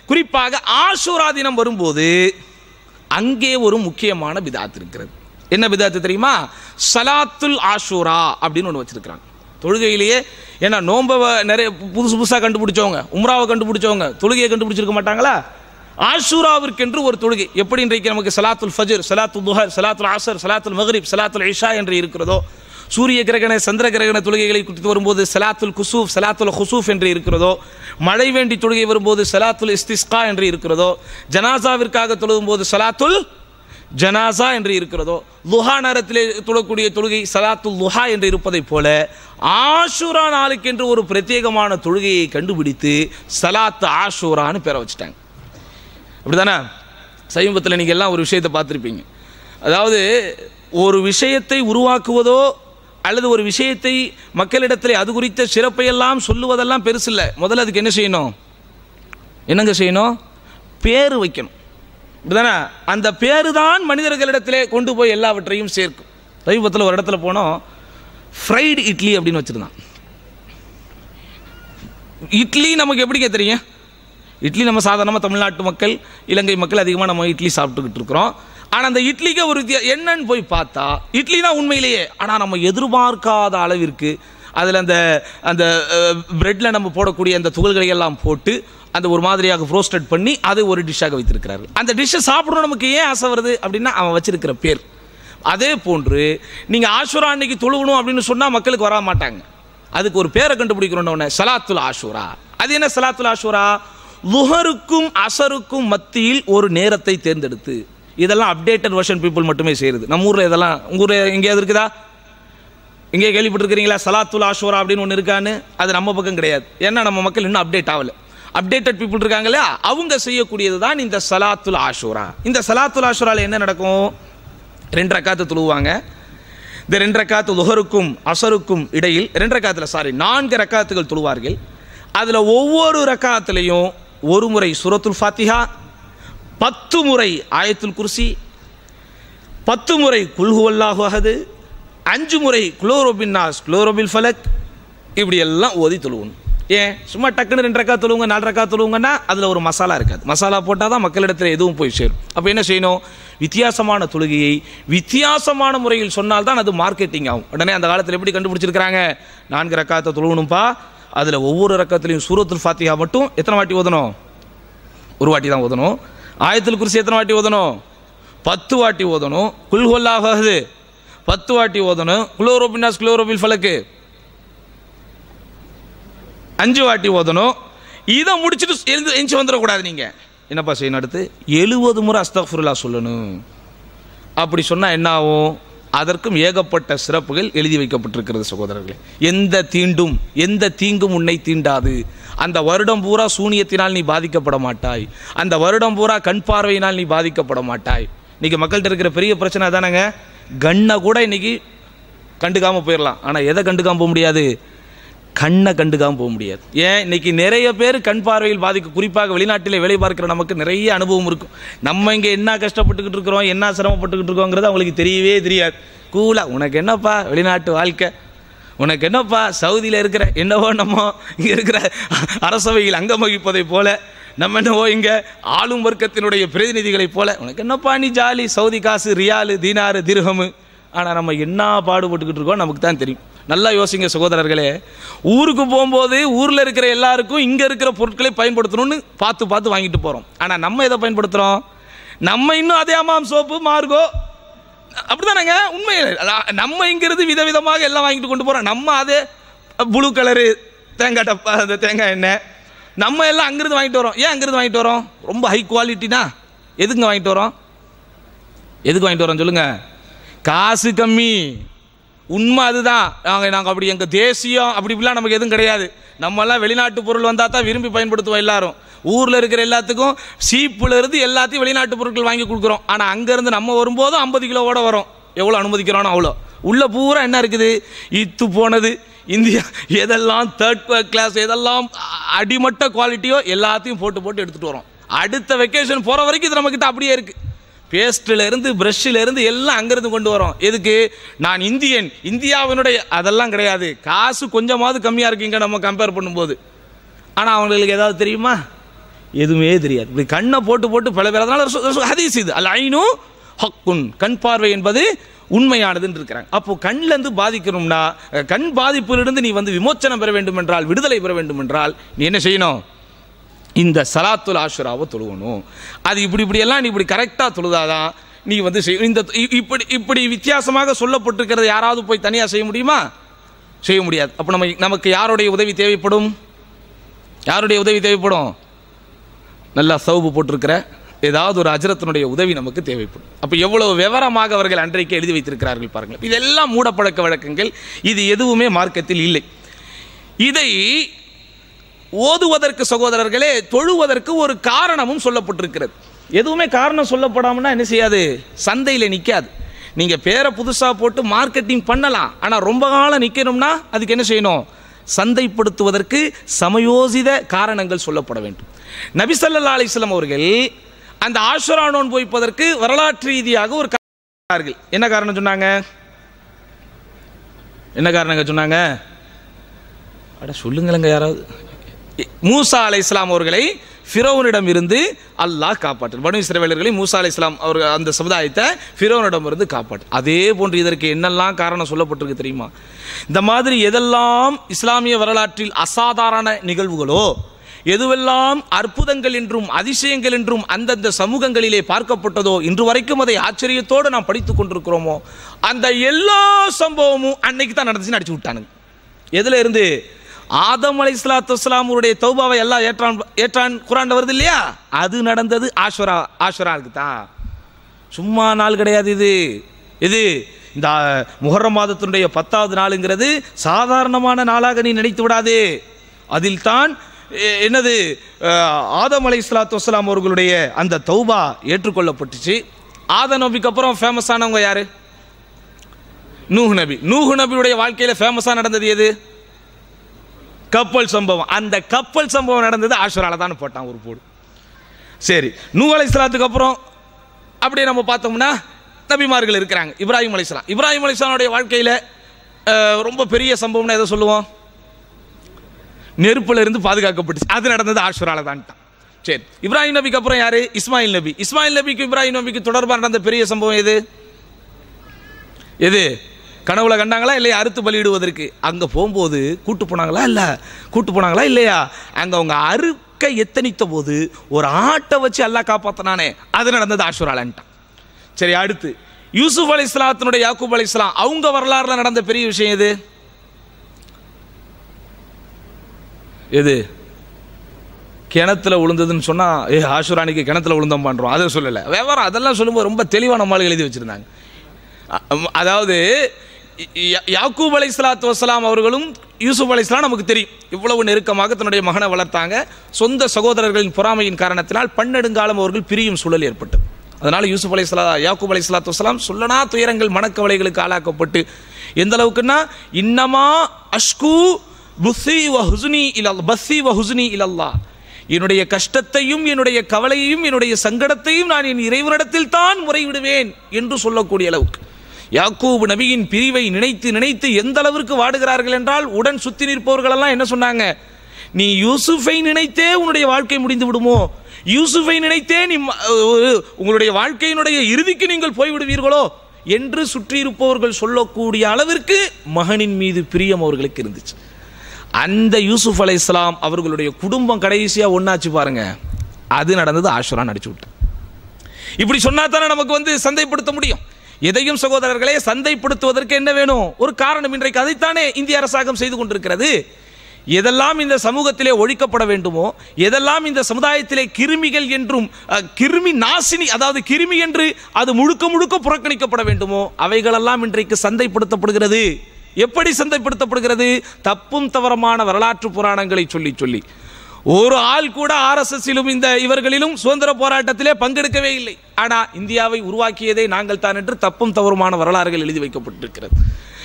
குறிப்பாக ஆஷூரா தினம் வரும்போது அங்கே ஒரு முக்கியமான பிதாத் இருக்கிறது என்ன பிதாத்து தெரியுமா சலாத்துல் ஆஷூரா அப்படின்னு ஒன்று வச்சிருக்கிறாங்க தொழுகையிலேயே ஏன்னா நோன்பை வ- நிறைய புதுசு புதுசாக கண்டுபிடிச்சவங்க உம்ராவை கண்டுபிடிச்சவங்க தொழுகையை கண்டுபிடிச்சிருக்க மாட்டாங்களா ஆஷூராவிற்கென்று ஒரு தொழுகை எப்படி இன்றைக்கு நமக்கு சலாத்துல் ஃபஜர் சலாத்துல் துஹர் சலாத்துல் ஆசர் சலாத்துல் மகரிப் சலாத்துல் இஷா என்று இருக்கிறதோ சூரிய கிரகண சந்திர கிரகண தொழுகைகளை குறித்து வரும்போது சலாத்துல் குசூஃப் சலாத்துல் ஹுசூஃப் என்று இருக்கிறதோ மழை வேண்டி தொழுகை வரும்போது சலாத்துல் இஸ்திஸ்கா என்று இருக்கிறதோ ஜனாசாவிற்காக தொழுகும் போது சலாத்துல் ஜனாசா என்று இருக்கிறதோ லுஹா நேரத்திலே தொழக்கூடிய தொழுகை சலாத்துல் லுஹா என்று இருப்பதைப் போல ஆஷூரா நாளுக்கென்று ஒரு பிரத்யேகமான தொழுகையை கண்டுபிடித்து சலாத்து ஆஷூரான்னு பேரை வச்சுட்டாங்க அப்படிதானே சமீபத்தில் நீங்கள் எல்லாம் ஒரு விஷயத்தை பார்த்துருப்பீங்க அதாவது ஒரு விஷயத்தை உருவாக்குவதோ அல்லது ஒரு விஷயத்தை மக்களிடத்தில் அது குறித்த சிறப்பையெல்லாம் சொல்லுவதெல்லாம் பெருசு இல்லை முதல்ல அதுக்கு என்ன செய்யணும் என்னங்க செய்யணும் பேர் வைக்கணும் இப்படிதானே அந்த பேரு தான் மனிதர்களிடத்திலே கொண்டு போய் எல்லாவற்றையும் சேர்க்கும் சமீபத்தில் ஒரு இடத்துல போனோம் ஃப்ரைடு இட்லி அப்படின்னு வச்சுருந்தான் இட்லி நமக்கு எப்படிங்க தெரியும் இட்லி நம்ம சாதாரணமாக தமிழ்நாட்டு மக்கள் இலங்கை மக்கள் அதிகமாக நம்ம இட்லி சாப்பிட்டுக்கிட்டு இருக்கிறோம் ஆனால் அந்த இட்லிக்கு ஒரு வித்தியா என்னன்னு போய் பார்த்தா இட்லி தான் உண்மையிலேயே ஆனால் நம்ம எதிர்பார்க்காத அளவிற்கு அதில் அந்த அந்த பிரெட்டில் நம்ம போடக்கூடிய அந்த துகள்களை எல்லாம் போட்டு அந்த ஒரு மாதிரியாக ரோஸ்டட் பண்ணி அதை ஒரு டிஷ்ஷாக வைத்திருக்கிறார்கள் அந்த டிஷ்ஷை சாப்பிடணும் நமக்கு ஏன் ஆசை வருது அப்படின்னா அவன் வச்சிருக்கிற பேர் அதே போன்று நீங்கள் ஆஷுரா அன்னைக்கு தொழுகணும் அப்படின்னு சொன்னால் மக்களுக்கு வர மாட்டாங்க அதுக்கு ஒரு பேரை கண்டுபிடிக்கிறோன்னு சலாத்துல் ஆஷூரா அது என்ன சலாத்துல் ஆஷூரா லுஹருக்கும் அசருக்கும் மத்தியில் ஒரு நேரத்தை தேர்ந்தெடுத்து இதெல்லாம் அப்டேட்டட் வெர்ஷன் பீப்புள் மட்டுமே செய்யுது நம்ம ஊரில் இதெல்லாம் உங்கள் ஊரில் எங்கேயாவது இருக்குதா எங்கேயே கேள்விப்பட்டிருக்கிறீங்களா சலாத்துல் ஆஷூரா அப்படின்னு ஒன்று இருக்கான்னு அது நம்ம பக்கம் கிடையாது ஏன்னா நம்ம மக்கள் இன்னும் அப்டேட் ஆகல அப்டேட்டட் பீப்புள் இருக்காங்க இல்லையா அவங்க செய்யக்கூடியது தான் இந்த சலாத்துல் ஆஷூரா இந்த சலாத்துல் ஆஷூரால என்ன நடக்கும் ரெண்டு ரக்காத்து தொழுவாங்க இந்த ரெண்டு ரக்காத்து லுஹருக்கும் அசருக்கும் இடையில் ரெண்டு ரக்காத்தில் சாரி நான்கு ரக்காத்துகள் தொழுவார்கள் அதில் ஒவ்வொரு ரக்காத்துலையும் ஒரு முறை சூரத்துல் ஃபாத்திஹா பத்து முறை ஆயத்துல் குர்சி பத்து முறை குல்ஹுவல்லாஹு அஹது அஞ்சு முறை குளோரோபின் நாஸ் குளோரோபில் ஃபலக் இப்படி எல்லாம் ஓதி தொழுவணும் ஏன் சும்மா டக்குன்னு ரெண்டு ரக்கா தொழுவுங்க நாலு ரக்கா தொழுவுங்கன்னா அதில் ஒரு மசாலா இருக்காது மசாலா போட்டால் தான் மக்களிடத்தில் எதுவும் போய் சேரும் அப்போ என்ன செய்யணும் வித்தியாசமான தொழுகையை வித்தியாசமான முறையில் சொன்னால் தான் அது மார்க்கெட்டிங் ஆகும் உடனே அந்த காலத்தில் எப்படி கண்டுபிடிச்சிருக்கிறாங்க நான்கு ரக்காத்தை தொழுவணும்ப்பா அதில் ஒவ்வொரு ரக்கத்துலையும் சூரத்துல் ஃபாத்திஹா மட்டும் எத்தனை வாட்டி ஓதணும் ஒரு வாட்டி தான் ஓதணும் ஆயத்துல் குர்சி எத்தனை வாட்டி ஓதணும் பத்து வாட்டி ஓதணும் குல்ஹொல்லாகாது பத்து வாட்டி ஓதணும் குளோரோபின்னாஸ் குளோரோபில் ஃபலக்கு அஞ்சு வாட்டி ஓதணும் இதை முடிச்சுட்டு எழுந்து எஞ்சி வந்துடக்கூடாது நீங்கள் என்னப்பா செய்யணும் அடுத்து எழுபது முறை அஸ்தஃபுல்லா சொல்லணும் அப்படி சொன்னால் என்ன ஆகும் அதற்கும் ஏகப்பட்ட சிறப்புகள் எழுதி வைக்கப்பட்டிருக்கிறது சகோதரர்களே எந்த தீண்டும் எந்த தீங்கும் உன்னை தீண்டாது அந்த வருடம் பூரா சூனியத்தினால் நீ பாதிக்கப்பட மாட்டாய் அந்த வருடம் பூரா கண் பார்வையினால் நீ பாதிக்கப்பட மாட்டாய் இன்னைக்கு மக்கள்கிட்ட இருக்கிற பெரிய பிரச்சனை தானேங்க கண்ணை கூட இன்னைக்கு கண்டுக்காம போயிடலாம் ஆனால் எதை கண்டுக்காம போக முடியாது கண்ணை கண்டுக்காம போக முடியாது ஏன் இன்னைக்கு நிறைய பேர் கண் பார்வையில் பாதிக்க குறிப்பாக வெளிநாட்டிலே வேலை பார்க்கிற நமக்கு நிறைய அனுபவம் இருக்கும் நம்ம இங்கே என்ன கஷ்டப்பட்டுக்கிட்டு இருக்கிறோம் என்ன சிரமப்பட்டுக்கிட்டு இருக்கோங்கிறது அவங்களுக்கு தெரியவே தெரியாது கூலா உனக்கு என்னப்பா வெளிநாட்டு வாழ்க்கை உனக்கு என்னப்பா சவுதியில் இருக்கிற என்னவோ நம்ம இங்கே இருக்கிற அரசவையில் அங்கம் வகிப்பதை போல நம்ம என்னவோ இங்கே ஆளும் வர்க்கத்தினுடைய பிரதிநிதிகளைப் போல உனக்கு என்னப்பா நீ ஜாலி சவுதி காசு ரியாலு தீனாரு திர்ஹமு ஆனால் நம்ம என்ன பாடுபட்டுக்கிட்டு இருக்கோம் நமக்கு தான் தெரியும் நல்லா யோசிங்க சகோதரர்களே ஊருக்கு போகும்போது ஊரில் இருக்கிற எல்லாருக்கும் இங்கே இருக்கிற பொருட்களை பயன்படுத்தணும்னு பார்த்து பார்த்து வாங்கிட்டு போகிறோம் ஆனால் நம்ம எதை பயன்படுத்துகிறோம் நம்ம இன்னும் அதே அமாம் சோப்பு மார்கோ அப்படிதானேங்க உண்மை அதான் நம்ம இங்கிறது விதவிதமாக எல்லாம் வாங்கிட்டு கொண்டு போகிறோம் நம்ம அதே ப்ளூ கலரு தேங்காய் டப்பா அந்த தேங்காய் எண்ணெய் நம்ம எல்லாம் அங்கிருந்து வாங்கிட்டு வரோம் ஏன் அங்கிருந்து வாங்கிட்டு வரோம் ரொம்ப ஹை குவாலிட்டினா எதுங்க வாங்கிட்டு வரோம் எதுக்கு வாங்கிட்டு வரோம் சொல்லுங்க காசு கம்மி உண்மை அதுதான் நாங்கள் நாங்கள் அப்படி எங்கள் தேசியம் அப்படி இப்படிலாம் நமக்கு எதுவும் கிடையாது நம்மெல்லாம் வெளிநாட்டு பொருள் வந்தால் தான் விரும்பி பயன்படுத்துவோம் எல்லாரும் ஊரில் இருக்கிற எல்லாத்துக்கும் சீப்புல இருந்து எல்லாத்தையும் வெளிநாட்டு பொருட்கள் வாங்கி கொடுக்குறோம் ஆனால் அங்கேருந்து நம்ம வரும்போதும் ஐம்பது கிலோவோட வரும் எவ்வளோ அனுமதிக்கிறோனோ அவ்வளோ உள்ள பூரா என்ன இருக்குது இத்து போனது இந்தியா எதெல்லாம் தேர்ட் கிளாஸ் எதெல்லாம் அடிமட்ட குவாலிட்டியோ எல்லாத்தையும் போட்டு போட்டு எடுத்துகிட்டு வரோம் அடுத்த வெக்கேஷன் போகிற வரைக்கும் இது நம்மக்கிட்ட அப்படியே இருக்குது பேஸ்ட்ல இருந்து பிரஷ்ல இருந்து எல்லாம் அங்கிருந்து கொண்டு வரோம் எதுக்கு நான் இந்தியன் இந்தியாவினுடைய அதெல்லாம் கிடையாது காசு கொஞ்சமாவது கம்மியாக இருக்குங்க நம்ம கம்பேர் பண்ணும்போது ஆனால் அவங்களுக்கு ஏதாவது தெரியுமா எதுவுமே தெரியாது இப்படி கண்ணை போட்டு போட்டு பல பேர் அதனால ரசூ- ரசூ- ஹதீஸ் இது அல் ஐனு ஹக்குன் கண் பார்வை என்பது உண்மையானதுன்னு இருக்கிறாங்க அப்போ கண்லேருந்து பாதிக்கணும்னா அஹ், கண் பாதிப்பிலிருந்து நீ வந்து விமோச்சனம் பெற வேண்டும் என்றால் விடுதலை பெற வேண்டும் என்றால் நீ என்ன செய்யணும் இந்த சலாத்துல் ஆஷுராவை தொழுவணும் அது இப்படி இப்படியெல்லாம் நீ இப்படி கரெக்டாக தொழுதாதான் நீ வந்து செய் இந்த இ- இப்படி இப்படி வித்தியாசமாக சொல்லப்பட்டிருக்கிறது யாராவது போய் தனியாக செய்ய முடியுமா செய்ய முடியாது அப்போ நம்ம நமக்கு யாருடைய உதவி தேவைப்படும் யாருடைய உதவி தேவைப்படும் நல்லா சவுப்பு போட்டிருக்கிற ஏதாவது ஒரு அஜரத்தினுடைய உதவி நமக்கு தேவைப்படும் அப்போ எவ்வளவு விவரமாக அவர்கள் அன்றைக்கு எழுதி வைத்திருக்கிறார்கள் பாருங்கள் இதெல்லாம் மூடப்பழக்க வழக்கங்கள் இது எதுவுமே மார்க்கத்தில் இல்லை இதை ஓதுவதற்கு சகோதரர்களே தொழுவதற்கு ஒரு காரணமும் சொல்லப்பட்டிருக்கிறது எதுவுமே காரணம் சொல்லப்படாமனா என்ன செய்யாது சந்தையில் நிற்காது நீங்கள் பேரை புதுசாக போட்டு மார்க்கெட்டிங் பண்ணலாம் ஆனால் ரொம்ப காலம் நிற்கணும்னா அதுக்கு என்ன செய்யணும் சந்தைப்படுத்துவதற்கு சமயோசித காரணங்கள் சொல்லப்பட வேண்டும் நபி ஸல்லல்லாஹு அலைஹி வஸல்லம் அவர்கள் அந்த ஆஷுரா நோன்பு வைப்பதற்கு வரலாற்று ரீதியாக ஒரு காரணம் என்ன காரணம் சொன்னாங்க என்ன காரணங்க சொன்னாங்க அட சொல்லுங்களேங்க யாராவது மூசா அலை இஸ்லாம் அவர்களை ஃபிரோவனிடம் இருந்து அல்லாஹ் காப்பாற்று பனு இஸ்ரவேலர்களை மூசா அலை இஸ்லாம் அவர்கள் அந்த சமுதாயத்தை ஃபிரோவனிடம் இருந்து காப்பாற்று அதே போன்று இதற்கு என்னெல்லாம் காரணம் சொல்லப்பட்டிருக்கு தெரியுமா இந்த மாதிரி எதெல்லாம் இஸ்லாமிய வரலாற்றில் அசாதாரண நிகழ்வுகளோ எதுவெல்லாம் அற்புதங்கள் என்றும் அதிசயங்கள் என்றும் அந்தந்த சமூகங்களிலே பார்க்கப்பட்டதோ இன்று வரைக்கும் அதை ஆச்சரியத்தோடு நாம் படித்துக் கொண்டிருக்கிறோமோ அந்த எல்லா சம்பவமும் அன்னைக்கு தான் நடந்துச்சுன்னு அடிச்சு விட்டானுங்க எதுல இருந்து ஆதம் அலை இஸ்லாத்துலாமுடைய தௌபாவை எல்லாம் ஏற்றான் ஏற்றான் குரான் வருது இல்லையா அது நடந்தது ஆஷ்வரா ஆஷ்வராவுக்கு தான் சும்மா நாள் கிடையாது இது இது இந்த முஹர்ரம் மாதத்தினுடைய பத்தாவது நாளுங்கிறது சாதாரணமான நாளாக நீ நினைத்து விடாதே அதில் தான் எ- என்னது அஹ், ஆதம் அலை இஸ்லாத்து வஸ்லாம் அவர்களுடைய அந்த தௌபா ஏற்றுக்கொள்ளப்பட்டுச்சு ஆத நபிக்கு அப்புறம் ஃபேமஸ் ஆனவங்க யாரு நூஹ் நபி நூஹ் நபியுடைய வாழ்க்கையில ஃபேமஸாக நடந்தது எது கப்பல் சம்பவம் அந்த கப்பல் சம்பவம் நடந்தது ஆஷுரால தான் போட்டான் ஒரு போடு சரி நூ அலைஸ்லாத்துக்கு அப்புறம் அப்படியே நம்ம பார்த்தோம்னா நபிமார்கள் இருக்கிறாங்க இப்ராஹிம் அலைஸ்லாம் இப்ராஹிம் அலைஸ்லாமுடைய வாழ்க்கையில் ரொம்ப பெரிய சம்பவம்னா எதை சொல்லுவோம் நெருப்புல இருந்து பாதுகாக்கப்பட்டுச்சு அது நடந்தது ஆஷுரால தான்ட்டான் சரி இப்ராஹிம் நபிக்கு அப்புறம் யாரு இஸ்மாயில் நபி இஸ்மாயில் நபிக்கு இப்ராஹிம் நபிக்கு தொடர்பாக நடந்த பெரிய சம்பவம் எது எது கனவுல கண்டாங்களா இல்லையா அறுத்து பலியிடுவதற்கு அங்கே போகும்போது கூட்டு போனாங்களா இல்லை கூட்டு போனாங்களா இல்லையா அங்கே அவங்க அறுக்க எத்தனித்த போது ஒரு ஆட்டை வச்சு எல்லாம் காப்பாத்தினானே அது நடந்தது ஆஷுராலன்ட்டான் சரி அடுத்து யூசுப் அலி இஸ்லாத்தினுடைய யாக்கூப் அலி இஸ்லாம் அவங்க வரலாறுல நடந்த பெரிய விஷயம் எது எது கிணத்துல விழுந்ததுன்னு சொன்னா ஏ ஆஷுரானிக்கு கிணத்துல விழுந்தோம் பண்றோம் அதை சொல்லலை விவரம் அதெல்லாம் சொல்லும்போது ரொம்ப தெளிவான நம்மளால் எழுதி வச்சிருந்தாங்க அ- அதாவது யா- யாக்கூப் அலை சலாத்து வசலாம் அவர்களும் யூசுப் அலை நமக்கு தெரியும் இவ்வளவு நெருக்கமாக தன்னுடைய மகனை வளர்த்தாங்க சொந்த சகோதரர்களின் பொறாமையின் காரணத்தினால் பன்னெடுங்காலம் அவர்கள் பிரியும் சூழல் ஏற்பட்டது அதனால யூசுப் அலை சலா யாக்கூப் அலை சலாத்து வசலாம் சொல்லனா துயரங்கள் மனக்கவலைகளுக்கு ஆளாக்கப்பட்டு எந்த அளவுக்குன்னா இன்னமா அஷ்கு புஸ்ஸி வ ஹுஸ்னி இலல் பஸ்ஸி வ ஹுஸ்னி இலல்லா என்னுடைய கஷ்டத்தையும் என்னுடைய கவலையையும் என்னுடைய சங்கடத்தையும் நான் என் இறைவனிடத்தில் தான் முறையிடுவேன் என்று சொல்லக்கூடிய அளவுக்கு யாக்கூப் நபியின் பிரிவை நினைத்து நினைத்து எந்த அளவிற்கு வாடுகிறார்கள் என்றால் உடன் சுத்தி நிற்பவர்களெல்லாம் என்ன சொன்னாங்க நீ யூசுஃபை நினைத்தே உன்னுடைய வாழ்க்கை முடிந்து விடுமோ யூசுஃபை நினைத்தே நீ ம- ஒரு- உங்களுடைய வாழ்க்கையினுடைய இறுதிக்கு நீங்கள் போய்விடுவீர்களோ என்று சுற்றியிருப்பவர்கள் சொல்லக்கூடிய அளவிற்கு மகனின் மீது பிரியம் அவர்களுக்கு இருந்துச்சு அந்த யூசுப் அலை இஸ்லாம் அவர்களுடைய குடும்பம் கடைசியாக ஒன்னாச்சு பாருங்க அது நடந்தது ஆஷுரான் அடிச்சு விட்டு இப்படி சொன்னா தானே நமக்கு வந்து சந்தைப்படுத்த முடியும் எதையும் சகோதரர்களே சந்தைப்படுத்துவதற்கு என்ன வேணும் ஒரு காரணம் இன்றைக்கு அதைத்தானே இந்திய அரசாங்கம் செய்து கொண்டிருக்கிறது எதெல்லாம் இந்த சமூகத்திலே ஒழிக்கப்பட வேண்டுமோ எதெல்லாம் இந்த சமுதாயத்திலே கிருமிகள் என்றும் அஹ், கிருமி நாசினி அதாவது கிருமி என்று அது முழுக்க முழுக்க புறக்கணிக்கப்பட வேண்டுமோ அவைகளெல்லாம் இன்றைக்கு சந்தைப்படுத்தப்படுகிறது எப்படி சந்தைப்படுத்தப்படுகிறது தப்பும் தவறமான வரலாற்று புராணங்களை சொல்லி சொல்லி ஒரு ஆள் கூட ஆர்எஸ்எஸ்ஸிலும் இந்த இவர்களிலும் சுதந்திர போராட்டத்திலே பங்கெடுக்கவே இல்லை ஆனா இந்தியாவை உருவாக்கியதே நாங்கள் தான் என்று தப்பும் தவறுமான வரலாறுகள் எழுதி வைக்கப்பட்டிருக்கிறது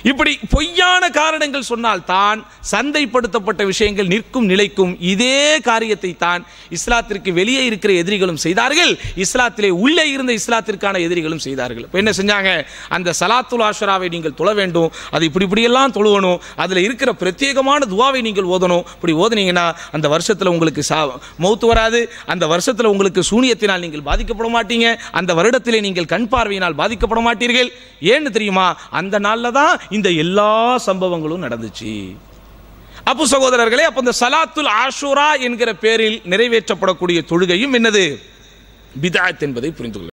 இப்படி பொய்யான காரணங்கள் சொன்னால் தான் சந்தைப்படுத்தப்பட்ட விஷயங்கள் நிற்கும் நிலைக்கும் இதே காரியத்தை தான் இஸ்லாத்திற்கு வெளியே இருக்கிற எதிரிகளும் செய்தார்கள் இஸ்லாத்திலே உள்ளே இருந்த இஸ்லாத்திற்கான எதிரிகளும் செய்தார்கள் இப்போ என்ன செஞ்சாங்க அந்த சலாத்துல் ஆஷராவை நீங்கள் தொழ வேண்டும் அது இப்படி இப்படியெல்லாம் தொழுவணும் அதில் இருக்கிற பிரத்யேகமான துவாவை நீங்கள் ஓதணும் இப்படி ஓதுனீங்கன்னா அந்த வருஷத்தில் உங்களுக்கு சா மௌத்து வராது அந்த வருஷத்தில் உங்களுக்கு சூனியத்தினால் நீங்கள் பாதிக்கப்பட மாட்டீங்க அந்த வருடத்திலே நீங்கள் கண் பார்வையினால் பாதிக்கப்பட மாட்டீர்கள் ஏன்னு தெரியுமா அந்த நாளில் தான் இந்த எல்லா சம்பவங்களும் நடந்துச்சு அப்போ சகோதரர்களே அப்போ இந்த சலாத்துல் ஆஷூரா என்கிற பேரில் நிறைவேற்றப்படக்கூடிய தொழுகையும் என்னது பிதாத் என்பதை புரிந்து கொள்ள